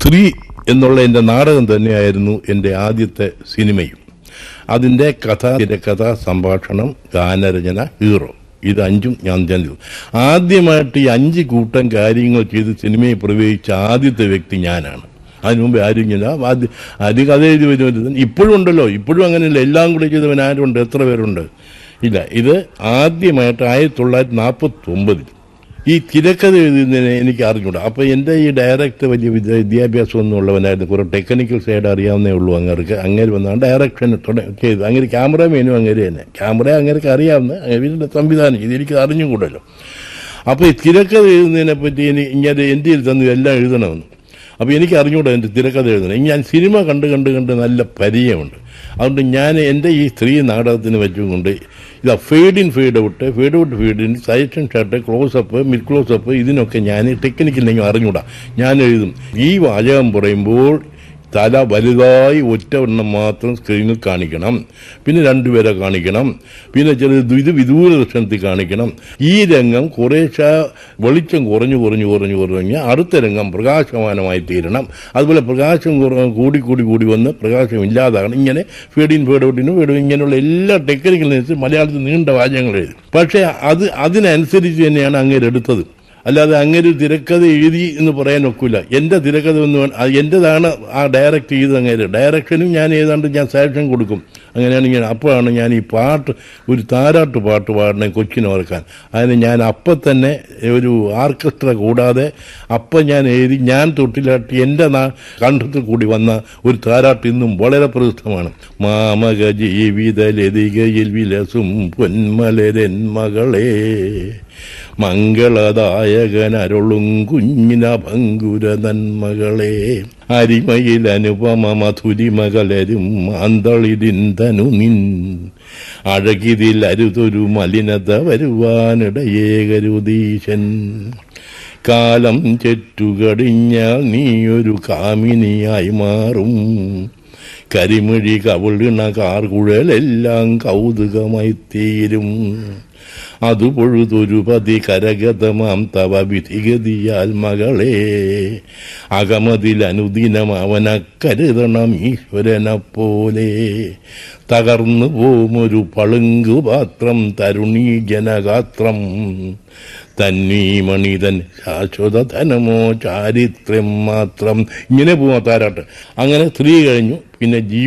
സ്ത്രീ എന്നുള്ള എൻ്റെ നാടകം തന്നെയായിരുന്നു എൻ്റെ ആദ്യത്തെ സിനിമയും അതിൻ്റെ കഥ തിരക്കഥ സംഭാഷണം ഗാനരചന ഹീറോ ഇത് അഞ്ചും ഞാൻ ചെയ്തു ആദ്യമായിട്ട് ഈ അഞ്ച് കൂട്ടം കാര്യങ്ങൾ ചെയ്ത് സിനിമയിൽ പ്രവേശിച്ച ആദ്യത്തെ വ്യക്തി ഞാനാണ് അതിനു മുമ്പ് ആരും ഇങ്ങനെ ആദ്യം ആദ്യം കഥ എഴുതി വരുന്നത് ഇപ്പോഴും ഉണ്ടല്ലോ ഇപ്പോഴും അങ്ങനെയല്ല എല്ലാം കൂടെ ചെയ്തവൻ ആരുണ്ട് എത്ര പേരുണ്ട് ഇല്ല ഇത് ആദ്യമായിട്ട് ആയിരത്തി തൊള്ളായിരത്തി നാൽപ്പത്തി ഒമ്പതിൽ ഈ തിരക്കഥ എഴുതുന്നതിന് എനിക്ക് അറിഞ്ഞൂടാ അപ്പൊ എന്റെ ഈ ഡയറക്ടർ വലിയ വിദ്യ- വിദ്യാഭ്യാസം ഒന്നും ഉള്ളവനായിരുന്നു കുറെ ടെക്നിക്കൽ സൈഡ് അറിയാവുന്നേ ഉള്ളൂ അങ്ങേർക്ക് അങ്ങനെ വന്നാണ് ഡയറക്ഷൻ തുട- ചെയ്തു അങ്ങനെ ക്യാമറമാനും അങ്ങനെ തന്നെ ക്യാമറ അങ്ങേർക്ക് അറിയാവുന്ന അങ്ങനെ സംവിധാനം ഇത് എനിക്ക് അറിഞ്ഞുകൂടല്ലോ അപ്പൊ ഈ തിരക്കഥ എഴുതുന്നതിനെ പറ്റി ഇനി ഇങ്ങനെ എൻ്റെ കയ്യിൽ തന്നു എല്ലാം എഴുതണമെന്ന് അപ്പൊ എനിക്ക് അറിഞ്ഞൂടാ എൻ്റെ തിരക്കഥ എഴുതണം ഞാൻ സിനിമ കണ്ട് കണ്ട് കണ്ട് നല്ല പരിചയമുണ്ട് അതുകൊണ്ട് ഞാൻ എൻ്റെ ഈ സ്ത്രീ നാടകത്തിന് വെച്ചുകൊണ്ട് ഇതാ fade in fade out fade out fade in suggestion shot close up mid close up ഇതിനൊക്കെ ഞാൻ ടെക്നിക്കൽ അറിഞ്ഞൂടാ ഞാൻ എഴുതും ഈ വാചകം പറയുമ്പോൾ തല വലുതായി ഒറ്റ എണ്ണം മാത്രം സ്ക്രീനിൽ കാണിക്കണം പിന്നെ രണ്ടുപേരെ കാണിക്കണം പിന്നെ ചില ഇത് വിദൂര ദർശനത്തിൽ കാണിക്കണം ഈ രംഗം കുറേശ്ശെ വെളിച്ചം കുറഞ്ഞു കുറഞ്ഞു കുറഞ്ഞു കുറഞ്ഞ് അടുത്ത രംഗം പ്രകാശമാനമായി തീരണം അതുപോലെ പ്രകാശം കുറ- കൂടി കൂടി കൂടി വന്ന് പ്രകാശം ഇല്ലാതാകണം ഇങ്ങനെ ഫീഡിൻ ഫീഡ് ഔട്ടിനും ഫീഡ് ഇങ്ങനെയുള്ള എല്ലാ ടെക്നിക്കലിനനുസരിച്ച് മലയാളത്തിൽ നീണ്ട വാചകങ്ങൾ എഴുതി പക്ഷേ അത് അതിനനുസരിച്ച് തന്നെയാണ് അങ്ങേര് എടുത്തത് അല്ലാതെ അങ്ങനെ ഒരു തിരക്കഥ എഴുതി എന്ന് പറയാൻ ഒക്കില്ല എന്റെ തിരക്കഥ എന്ന് പറ- അത് എന്റേതാണ് ആ ഡയറക്റ്റ് ചെയ്ത് അങ്ങനെ ഡയറക്ഷനും ഞാൻ ഏതാണ്ട് ഞാൻ സാക്ഷൻ കൊടുക്കും അങ്ങനെയാണ് ഇങ്ങനെ അപ്പോഴാണ് ഞാൻ ഈ പാട്ട് ഒരു താരാട്ട് പാട്ട് പാടണേ കൊച്ചിനെ ഓർക്കാൻ അതിന് ഞാൻ അപ്പം തന്നെ ഒരു ആർക്കസ്ട്ര കൂടാതെ അപ്പം ഞാൻ എഴുതി ഞാൻ തൊട്ടിലാട്ടി എൻ്റെ നാ കണ്ഠത്തിൽ കൂടി വന്ന ഒരു താരാട്ട് ഇന്നും വളരെ പ്രസിദ്ധമാണ് മാമക ജീവിത ലതികയിൽ വിലസും പൊന്മലരൻ മകളെ മംഗളദായകനരുളും കുഞ്ഞിന ഭങ്കുര നന്മകളെ അരിമയിൽ അനുപമ മധുരിമകളരും ആന്തളിരിന്തനു നിൻ അഴകിതിൽ അരുതൊരു മലിനത വരുവാനിടയേ കരുതീശൻ കാലം ചെറ്റുകടിഞ്ഞാൽ നീയൊരു കാമിനിയായി മാറും കരിമിഴി കവിളിണ കാർകുഴലെല്ലാം കൗതുകമായി തീരും അതു പൊഴുതൊരു പതി കരഗതമാം തവ വിധിഗതിയാൽ മകളെ അകമതിൽ അനുദിനം അവനെ കരുതണം ഈശ്വരനെ പോലെ തകർന്നു പോമൊരു പളുങ്കു പാത്രം തരുണീ ജനഗാത്രം തന്നീമണിതൻ ശാശ്വത ധനമോ ചാരിത്രം മാത്രം ഇങ്ങനെ പോവാ താരാട്ട് അങ്ങനെ സ്ത്രീ കഴിഞ്ഞു പിന്നെ ജീ